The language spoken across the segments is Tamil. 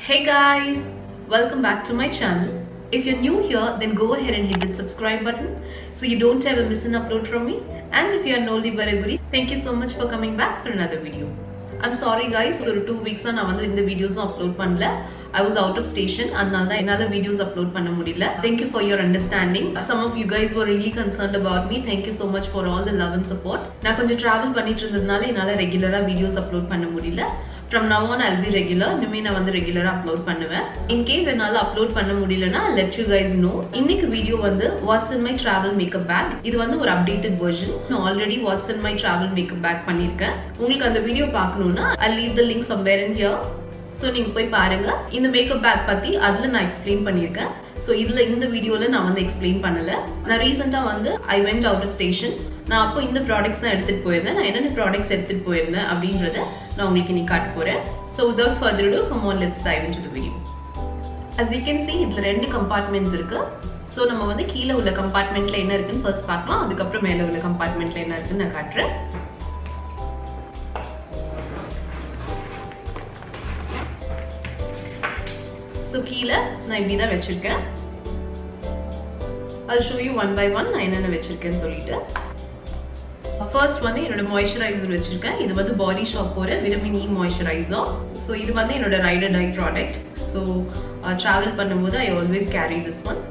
Hey guys, welcome back to my channel. If you're new here, then go ahead and hit the subscribe button so you don't ever miss an upload from me. And if you're an oldie but a goodie, thank you so much for coming back for another video. I'm sorry guys, ஒரு டூ வீக்ஸாக நான் வந்து இந்த வீடியோஸும் அப்லோட் பண்ணல I was out of station அதனால தான் என்னால் வீடியோஸ் அப்லோட் பண்ண முடியல thank you for your understanding some of you guys were really concerned about me thank you so much for all the love and support நான் கொஞ்சம் ட்ராவல் பண்ணிட்டு இருந்ததுனால என்னால் ரெகுலராக வீடியோஸ் அப்லோட் பண்ண முடியல from now on I'll be regular இனிமேல் நான் வந்து ரெகுலராக அப்லோட் பண்ணுவேன் இன்கேஸ் என்னால் அப்லோட் பண்ண முடியலன்னா லெட் யூ கைஸ் நோ இன்னைக்கு வீடியோ வந்து what's in my travel makeup bag இது வந்து ஒரு அப்டேட்டட் வெர்ஷன் நான் already what's in my travel makeup bag பண்ணியிருக்கேன் உங்களுக்கு அந்த வீடியோ பார்க்கணும்னா I leave the link somewhere in here so நீங்கள் போய் பாருங்க இந்த மேக்கப் பேக் பற்றி அதில் நான் எக்ஸ்பிளைன் பண்ணியிருக்கேன் ஸோ இதில் இந்த வீடியோவில் நான் வந்து எக்ஸ்பிளைன் பண்ணலை நான் ரீசெண்டாக வந்து I went out of station நான் அப்போ இந்த ப்ராடக்ட்ஸ் தான் எடுத்துகிட்டு போயிருந்தேன் நான் என்னென்ன ப்ராடக்ட்ஸ் எடுத்துகிட்டு போயிருந்தேன் அப்படின்றத நான் உங்களுக்கு இன்னைக்கு காட்ட போகிறேன் so without further ado come on let's dive into the video as you can see இதில் ரெண்டு கம்பார்ட்மெண்ட்ஸ் இருக்கு ஸோ நம்ம வந்து கீழே உள்ள கம்பார்ட்மெண்ட்ல என்ன இருக்குன்னு ஃபர்ஸ்ட் பார்க்கலாம் அதுக்கப்புறம் மேலே உள்ள கம்பார்ட்மெண்ட்ல என்ன இருக்குன்னு நான் காட்டுறேன் ஸோ கீழே நான் இப்படி தான் வச்சிருக்கேன் அது show you one by one நான் என்னென்ன வச்சிருக்கேன்னு சொல்லிட்டு ஃபர்ஸ்ட் வந்து என்னோட மாய்ஸ்சரைசர் வச்சிருக்கேன் இது வந்து பாடி ஷாப் போகிற விட்டமின் இ மாய்ஸ்சரைசர் ஸோ இது வந்து என்னோட ride or die product so travel பண்ணும்போது I always carry this one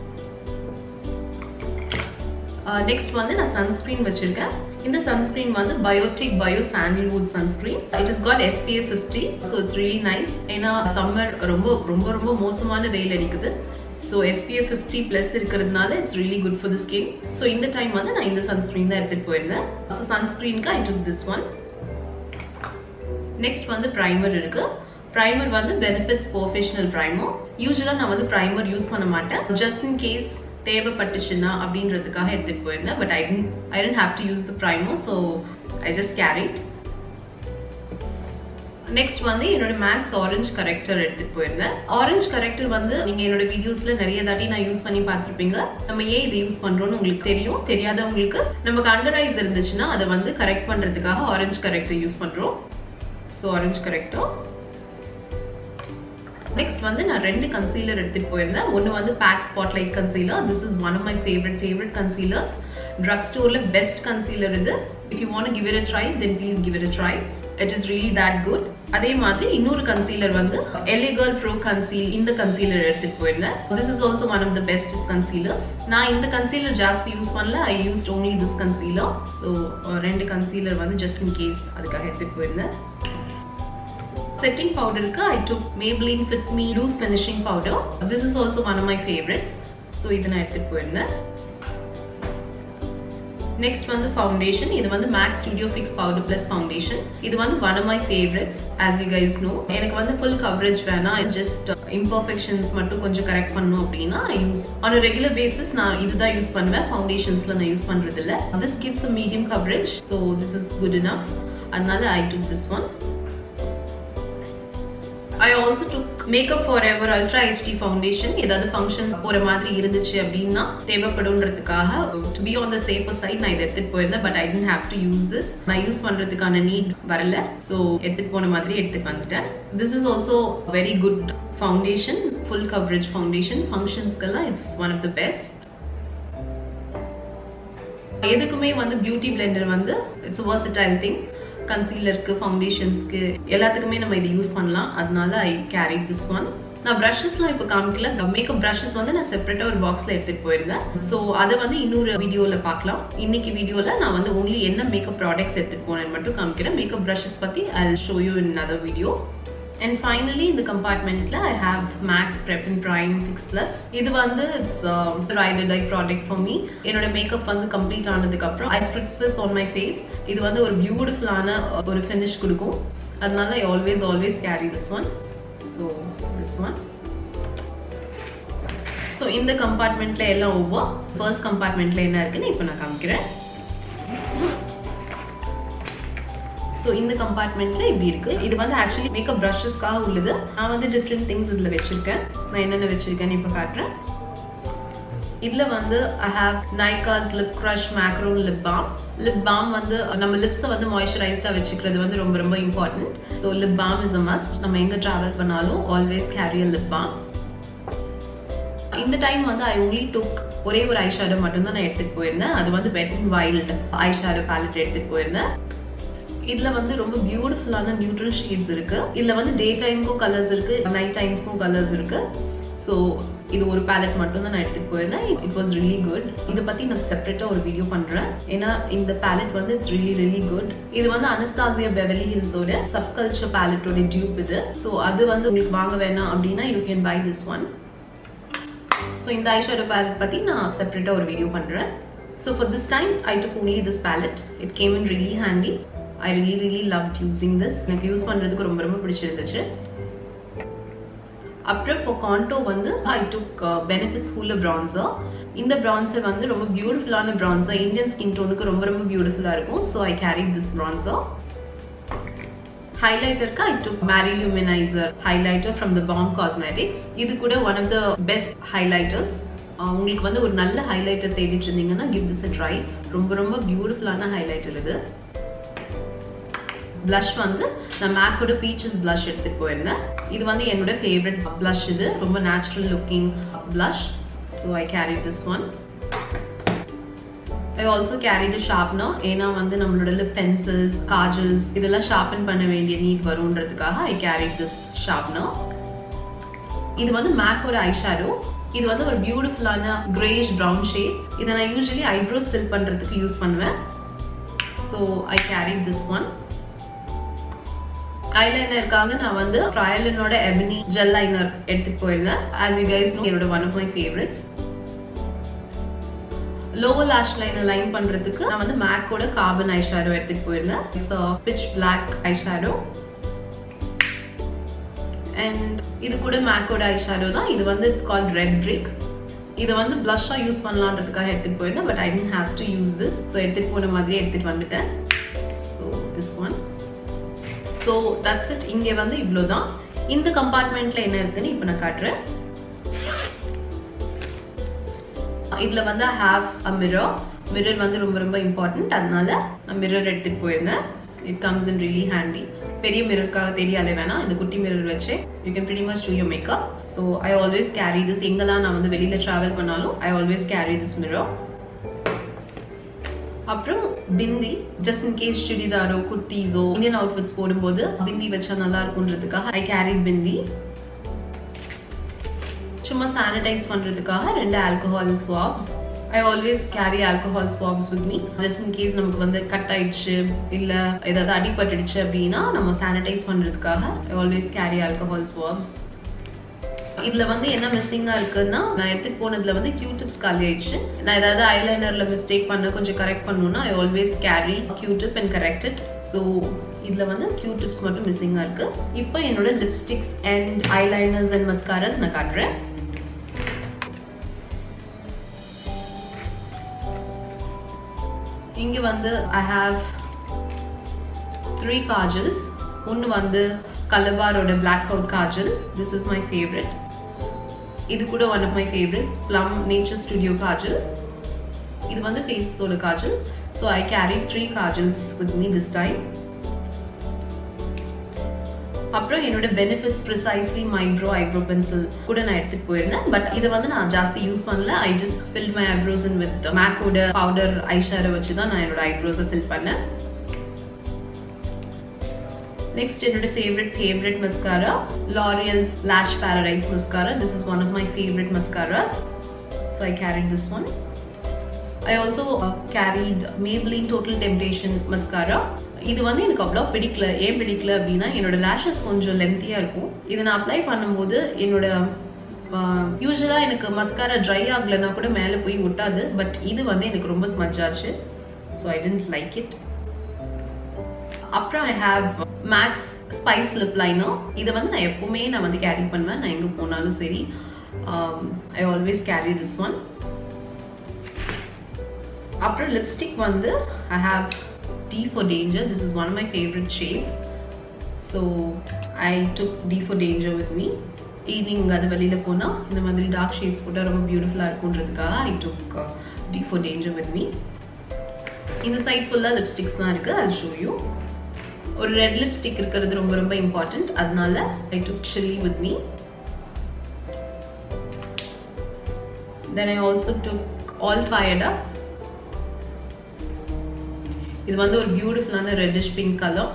next வந்து நான் சன்ஸ்கிரீன் வச்சிருக்கேன் இந்த சன்ஸ்கிரீன் வந்து Biotique bio sandalwood sunscreen it is got SPF fifty so it's really nice ஏன்னா சம்மர் ரொம்ப ரொம்ப ரொம்ப மோசமான வெயில் அடிக்குது ஸோ எஸ்பிஎஃப் ஃபிஃப்டி ப்ளஸ் இருக்கிறதுனால it's really good for the skin so இந்த டைம் வந்து நான் இந்த சன்ஸ்கிரீன் தான் எடுத்துகிட்டு போயிருந்தேன் ஸோ சன்ஸ்கிரீனுக்கு I took this one next வந்து ப்ரைமர் இருக்கு ப்ரைமர் வந்து பெனிஃபிட்ஸ் ப்ரொஃபஷனல் ப்ரைமர் யூஸ்வலாக நான் வந்து ப்ரைமர் யூஸ் பண்ண மாட்டேன் ஜஸ்ட் இன் கேஸ் தேவைப்பட்டுச்சுன்னா அப்படின்றதுக்காக எடுத்துகிட்டு போயிருந்தேன் but I didn't I didn't have to use the primer so I just carried next வந்து என்னோட மேக்ஸ் ஆரஞ்சு கரெக்டர் எடுத்துட்டு போயிருந்தேன் ஆரஞ்சு கரெக்டர் வந்து நீங்க என்னோட வீடியோஸ்ல நிறைய தாட்டி நான் யூஸ் பண்ணி பார்த்துருப்பீங்க நம்ம ஏன் இதை யூஸ் பண்றோம்னு உங்களுக்கு தெரியும் தெரியாதவங்களுக்கு நமக்கு அண்டர் ஐஸ் இருந்துச்சுன்னா அதை வந்து கரெக்ட் பண்றதுக்காக ஆரஞ்சு கரெக்டர் யூஸ் பண்றோம் ஸோ ஆரஞ்சு கரெக்டர் நெக்ஸ்ட் வந்து நான் ரெண்டு கன்சீலர் எடுத்துட்டு போயிருந்தேன் ஒன்று வந்து PAC spotlight concealer this is one of my favourite favourite concealers drug ஸ்டோரில் பெஸ்ட் கன்சீலர் இது if you want give it a try then please give it a try it is really that good அதே மாதிரி இன்னொரு கன்சீலர் வந்து எலிகல் ப்ரோ கன்சீல் இந்த கன்சீலர் எடுத்துட்டு போயிருந்தேன் this is also one of the best concealers நான் இந்த கன்சீலர் ஜாஸ்தி யூஸ் பண்ணல I used only this concealer so ரெண்டு கன்சீலர் வந்து ஜஸ்ட் இன் கேஸ் அதுக்காக எடுத்துட்டு போயிருந்தேன் setting powder க்கு I took Maybelline Fit Me Loose Finishing Powder. This is also one of my favorites. So இதை நான் எடுத்துட்டு போயிருந்தேன் நெக்ஸ்ட் வந்து ஃபவுண்டேஷன் இது வந்து MAC's studio fix powder plus foundation இது வந்து one of my favourites as you guys know எனக்கு வந்து ஃபுல் கவரேஜ் வேணாம் ஜஸ்ட் இம்பர்ஃபெக்ஷன்ஸ் மட்டும் கொஞ்சம் கரெக்ட் பண்ணும் அப்படின்னா யூஸ் ஆன் ரெகுலர் பேசிஸ் நான் இதுதான் யூஸ் பண்ணுவேன் ஃபவுண்டேஷன்ஸ்ல நான் யூஸ் பண்றது இல்லை this gives a medium coverage so this is good enough அதனால I took this one I also took Make Up For Ever Ultra HD foundation ஏதாவது ஃபங்க்ஷன் போகிற மாதிரி இருந்துச்சு அப்படின்னா தேவைப்படுன்றதுக்காக to be on the safer side நான் இதை எடுத்துட்டு போயிருந்தேன் but I didn't have to use this நான் யூஸ் பண்ணுறதுக்கான நீட் வரல ஸோ எடுத்துட்டு போன மாதிரி எடுத்துட்டு வந்துட்டேன் this is also very good foundation full coverage foundation ஃபங்க்ஷன்ஸ்க்கெல்லாம் it's one of the best எதுக்குமே வந்து பியூட்டி பிளெண்டர் வந்து இட்ஸ் வர்சடைல் திங் கன்சீலருக்கு ஃபவுண்டேஷன்ஸ்க்கு எல்லாத்துக்குமே நம்ம இதை யூஸ் பண்ணலாம் அதனால ஐ கேரி திஸ் ஒன் நான் ப்ரஷஸ்லாம் இப்போ காமிக்கல மேக்கப் ப்ரஷஸ் வந்து நான் செப்பரேட்டாக ஒரு பாக்ஸில் எடுத்துகிட்டு போயிருந்தேன் ஸோ அதை வந்து இன்னொரு வீடியோவில் பார்க்கலாம் இன்னைக்கு வீடியோவில் நான் வந்து ஒன்லி என்ன மேக்கப் ப்ராடக்ட்ஸ் எடுத்துகிட்டு போனேன்னு மட்டும் காமிக்கிறேன் மேக்கப் ப்ரஷஸ் பற்றி I show you in other video and finally இந்த கம்பார்ட்மெண்ட்ல I have MAC prep and prime fix plus இது வந்து it's ride or like product for me என்னோட மேக்கப் வந்து கம்ப்ளீட் ஆனதுக்கு அப்புறம் I spritz this on my face இது வந்து ஒரு பியூட்டிஃபுல்லான ஒரு ஃபினிஷ் கொடுக்கும் அதனால I always always carry this one so this one so இந்த கம்பார்ட்மெண்ட்ல எல்லாம் ஒவ்வொரு ஃபர்ஸ்ட் கம்பார்ட்மெண்ட்ல என்ன இருக்குன்னு இப்போ நான் காமிக்கிறேன் ஸோ இந்த கம்பார்ட்மெண்ட்ல இப்படி இருக்கு இது வந்து ஆக்சுவலி மேக்கப் ப்ரஷஸ்க்காக உள்ளது நான் வந்து டிஃப்ரெண்ட் திங்ஸ் இதில் வச்சிருக்கேன் நான் என்னென்ன வச்சிருக்கேன்னு இப்போ காட்டுறேன் இதுல வந்து I have Nykaa's lip crush macaron lip balm lip balm வந்து நம்ம லிப்ஸை வந்து மாய்ஸ்சரைஸ்டா வச்சுக்கிறது வந்து ரொம்ப ரொம்ப important so lip balm is a must நம்ம எங்க டிராவல் பண்ணாலும் always carry a lip balm இந்த டைம் வந்து ஐ ஒன்லி டுக் ஒரே ஒரு ஐ ஷேடோ மட்டும்தான் நான் எடுத்துட்டு போயிருந்தேன் அது வந்து Wet and Wild eyeshadow palette எடுத்துட்டு போயிருந்தேன் இதுல வந்து ரொம்ப பியூட்டிஃபுல்லான நியூட்ரல் ஷேட்ஸ் இருக்கு இதுல வந்து டே டைம்க்கும் கலர்ஸ் இருக்கு நைட் டைம்ஸ்க்கும் கலர்ஸ் இருக்கு ஸோ இது ஒரு பேலட் மட்டும் தான் நான் எடுத்துட்டு போயிருந்தேன் இட் வாஸ் ரியலி குட் இதை பத்தி நான் செப்பரேட்டா ஒரு வீடியோ பண்றேன் ஏன்னா இந்த பேலட் வந்து இட்ஸ் ரியலி ரியலி குட் இது வந்து அனஸ்தாசியா பெவலி ஹில்ஸோட சப்கல்ச்சர் பேலட்டோட டியூப் இது ஸோ அது வந்து உங்களுக்கு வாங்க வேணாம் அப்படின்னா you can buy this one so இந்த ஐஷேடோ பேலட் பற்றி நான் செப்பரேட்டாக ஒரு வீடியோ பண்ணுறேன் so for this time I took only this palette it came in really handy I really really love using this எனக்கு யூஸ் பண்ணுறதுக்கு ரொம்ப ரொம்ப பிடிச்சிருந்துச்சு அப்புறம் ஃபார் கான்டோ வந்து ஐ டுக் பெனிஃபிட்ஸ் உள்ள ப்ரான்சர் இந்த ப்ரான்சர் வந்து ரொம்ப பியூட்டிஃபுல்லான ப்ரான்சர் இந்தியன் ஸ்கின் டோனுக்கு ரொம்ப ரொம்ப பியூட்டிஃபுல்லாக இருக்கும் so I carry this bronzer ஹைலைட்டருக்கு I took Mary Lou Manizer highlighter from the Balm Cosmetics இது கூட one of the best highlighters உங்களுக்கு வந்து ஒரு நல்ல ஹைலைட்டர் தேடிட்டு இருந்தீங்கன்னா கிவ் திஸ் அ ட்ரை ரொம்ப ரொம்ப பியூட்டிஃபுல்லான ஹைலைட்டர் இது பிளஷ் வந்து நான் மேக்கோட பீச்சஸ் பிளஷ் எடுத்துட்டு போயிருந்தேன் இது வந்து என்னோட ஃபேவரட் பிளஷ் இது ரொம்ப natural looking blush so I carry this one I also carried sharpener ஏன்னா வந்து நம்மளோட லிப் பென்சில்ஸ் காஜல்ஸ் இதெல்லாம் ஷார்பன் பண்ண வேண்டிய நீட் வரும்ன்றதுக்காக ஐ கேரி திஸ் ஷார்ப்னர் இது வந்து மேக்கோட ஐ ஷேடோ இது வந்து ஒரு பியூட்டிஃபுல்லான கிரேஷ் ப்ரௌன் ஷேட் இதை நான் யூஸ்வலி ஐப்ரோஸ் ஃபில் பண்ணுறதுக்கு யூஸ் பண்ணுவேன் so I carry this one ஐலைனருக்காக நான் வந்து ட்ரையலினோட எபினி ஜெல் லைனர் எடுத்துட்டு போயிருந்தேன் ஆஸ் யூ கைஸ் நோ என்னோட one of my favourites lower lash லைனை லைன் பண்றதுக்கு நான் வந்து மேக்கோட கார்பன் ஐ ஷேடோ எடுத்துட்டு போயிருந்தேன் it's pitch black eyeshadow and இது கூட மேக்கோட ஐ ஷேடோ தான் இது வந்து இட்ஸ் கால் ரெட் ட்ரிக் இதை வந்து பிளஷ்ஷாக யூஸ் பண்ணலான்றதுக்காக எடுத்துட்டு போயிருந்தேன் but I didn't have to use this so எடுத்துட்டு போன மாதிரியே எடுத்துட்டு வந்துட்டேன் so this one so that's it இங்கே வந்து இவ்வளோ தான் இந்த கம்பார்ட்மெண்ட்ல என்ன இருக்குன்னு இப்போ நான் காட்டுறேன் இதுல வந்து ஹாவ் அ மிரர் மிரர் வந்து ரொம்ப ரொம்ப இம்பார்ட்டன்ட் அதனால நான் மிரர் எடுத்துட்டு போயிருந்தேன் it comes in really handy பெரிய மிரருக்காக தெரியலே வேணாம் இந்த குட்டி மிரர் வச்சு you can pretty much do you makeup so I always carry this எங்கெல்லாம் நான் வந்து வெளியில டிராவல் பண்ணாலும் I always carry this mirror அப்புறம் பிந்தி ஜஸ்ட் இன் கேஸ் சுடிதாரோ குர்த்தீஸோ இந்தியன் அவுட்ஃபிட்ஸ் போடும்போது பிந்தி வச்சா நல்லா இருக்கும்ன்றதுக்காக ஐ கேரி பிந்தி சும்மா சானிடைஸ் பண்றதுக்காக ரெண்டு alcohol swabs I always carry alcohol swabs with me just in case நமக்கு வந்து கட் ஆயிடுச்சு இல்ல ஏதாவது அடிபட்டுடுச்சு அப்படின்னா நம்ம சானிடைஸ் பண்றதுக்காக I always carry alcohol swabs இதுல வந்து என்ன மிஸ்ஸிங்கா இருக்குன்னா நான் எடுத்துட்டு போனதுல வந்து கியூ டிப்ஸ் காலி ஆயிடுச்சு நான் ஏதாவது ஐலைனர்ல மிஸ்டேக் பண்ண கொஞ்சம் கரெக்ட் பண்ணணும்னா I always carry Q tip and correct it so இதுல வந்து கியூ டிப்ஸ் மட்டும் மிஸ்ஸிங்கா இருக்கு இப்போ என்னோட lipsticks and eyeliners and mascaras நான் காட்டுறேன் இங்க வந்து ஐ ஹாவ் த்ரீ காஜல்ஸ் ஒன்று வந்து கலபாரோட black out kajal this is my favourite இது கூட one of my favourites Plum Nature Studio kajal இது வந்து ஃபேஸோட kajal so I carry three kajals with me this time அப்புறம் என்னோட Benefit's precisely my brow eyebrow pencil கூட நான் எடுத்துட்டு போயிருந்தேன் பட் இதை வந்து நான் ஜாஸ்தி யூஸ் பண்ணல I just fill my eyebrows in with மேக்கோட பவுடர் ஐஷேரை வச்சு தான் நான் என்னோட ஐப்ரோஸை ஃபில் பண்ணேன் நெக்ஸ்ட் என்னோட favourite favourite mascara L'Oreal's Lash Paradise mascara this is one of my favourite mascaras so I carried this one I also carried Maybelline Total Temptation mascara இது வந்து எனக்கு அவ்வளோ பிடிக்கல ஏன் பிடிக்கல அப்படின்னா என்னோட லேஷஸ் கொஞ்சம் லென்த்தியாக இருக்கும் இதை நான் அப்ளை பண்ணும்போது என்னோட யூஸ்வலாக எனக்கு மஸ்காரா ட்ரை ஆகலைன்னா கூட மேலே போய் ஒட்டாது பட் இது வந்து எனக்கு ரொம்ப ஸ்மஜ் ஆச்சு so I tend like it அப்புறம் I have MAC's spice lip liner இதை வந்து நான் எப்பவுமே நான் வந்து கேரி பண்ணுவேன் நான் எங்கே போனாலும் சரி I always carry this one அப்புறம் லிப்ஸ்டிக் வந்து I have D for Danger. This is one of my favorite shades. So I took D for Danger with me. Evening அது வெளியில் போனால் இந்த மாதிரி டார்க் ஷேட்ஸ் போட்டால் ரொம்ப பியூட்டிஃபுல்லாக இருக்குன்றதுக்காக I took D for Danger with me இந்த சைட் ஃபுல்லாக லிப்ஸ்டிக்ஸ் தான் இருக்குது அது ஷோ யூ ஒரு ரெட் லிப்ஸ்டிக் இருக்கிறது ரொம்ப ரொம்ப இம்பார்ட்டன்ட் அதனால I took Chili with me then I also took All Fired Up இது வந்து ஒரு பியூட்டிஃபுல்லான reddish pink colour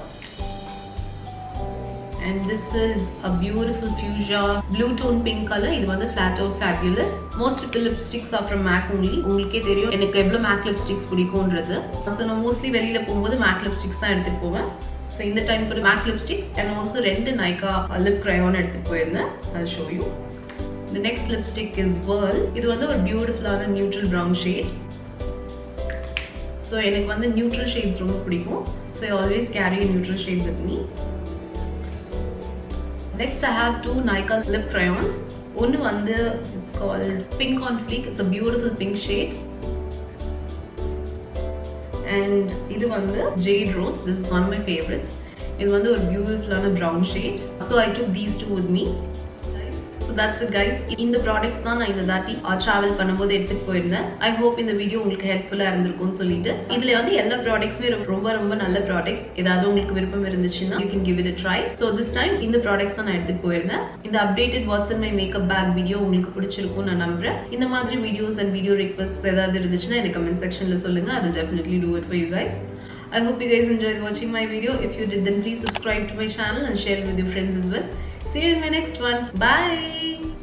and this is a beautiful fuchsia blue tone pink color இது வந்து flat out fabulous most of the lipsticks are from MAC only உங்களுக்கே தெரியும் எனக்கு எவ்வளோ MAC lipsticks பிடிக்கும்ன்றது ஸோ நான் மோஸ்ட்லி வெளியில போகும்போது MAC lipsticks தான் எடுத்துட்டு போவேன் ஸோ இந்த டைம் கூட MAC lipsticks and also ரெண்டு நைக்கா லிப் crayon எடுத்துட்டு போயிருந்தேன் I'll show you the next lipstick is Whirl இது வந்து ஒரு பியூட்டிஃபுல்லான நியூட்ரல் ப்ரௌன் ஷேட் ஸோ எனக்கு வந்து நியூட்ரல் ஷேட்ஸ் ரொம்ப பிடிக்கும் so I always carry neutral shade with me Next, I have two Nika lip crayons. One வந்து it's called Pink on Fleek. It's a beautiful pink shade. And இது வந்து Jade Rose. This is one of my favorites. இது வந்து ஒரு பியூட்டிஃபுல்லான brown shade. So I took these two with me. So that's it guys இந்த ப்ராடக்ட்ஸ் தான் நான் இந்த தாட்டி ட்ராவல் பண்ணும்போது எடுத்துட்டு போயிருந்தேன் ஐ ஹோப் இந்த வீடியோ உங்களுக்கு ஹெல்ப்ஃபுல்லாக இருந்திருக்கும்னு சொல்லிட்டு இதுல வந்து எல்லா ப்ராடக்ட்ஸுமே ரொம்ப ரொம்ப நல்ல ப்ராடக்ட்ஸ் ஏதாவது உங்களுக்கு விருப்பம் இருந்துச்சுன்னா you can give it try so this time இந்த ப்ராடக்ட்ஸ் தான் நான் எடுத்துட்டு போயிருந்தேன் இந்த updated what's and my makeup bag video உங்களுக்கு பிடிச்சிருக்கும் நான் நம்புறேன் இந்த மாதிரி வீடியோஸ் அண்ட் வீடியோ ரிக்வஸ்ட் ஏதாவது இருந்துச்சுன்னா எனக்கு கமெண்ட் செக்ஷன்ல சொல்லுங்க I will definitely do it for you guys I hope you guys enjoyed watching my video. If you did, then please subscribe to my channel and share it with your friends as well. See you in my next one. Bye!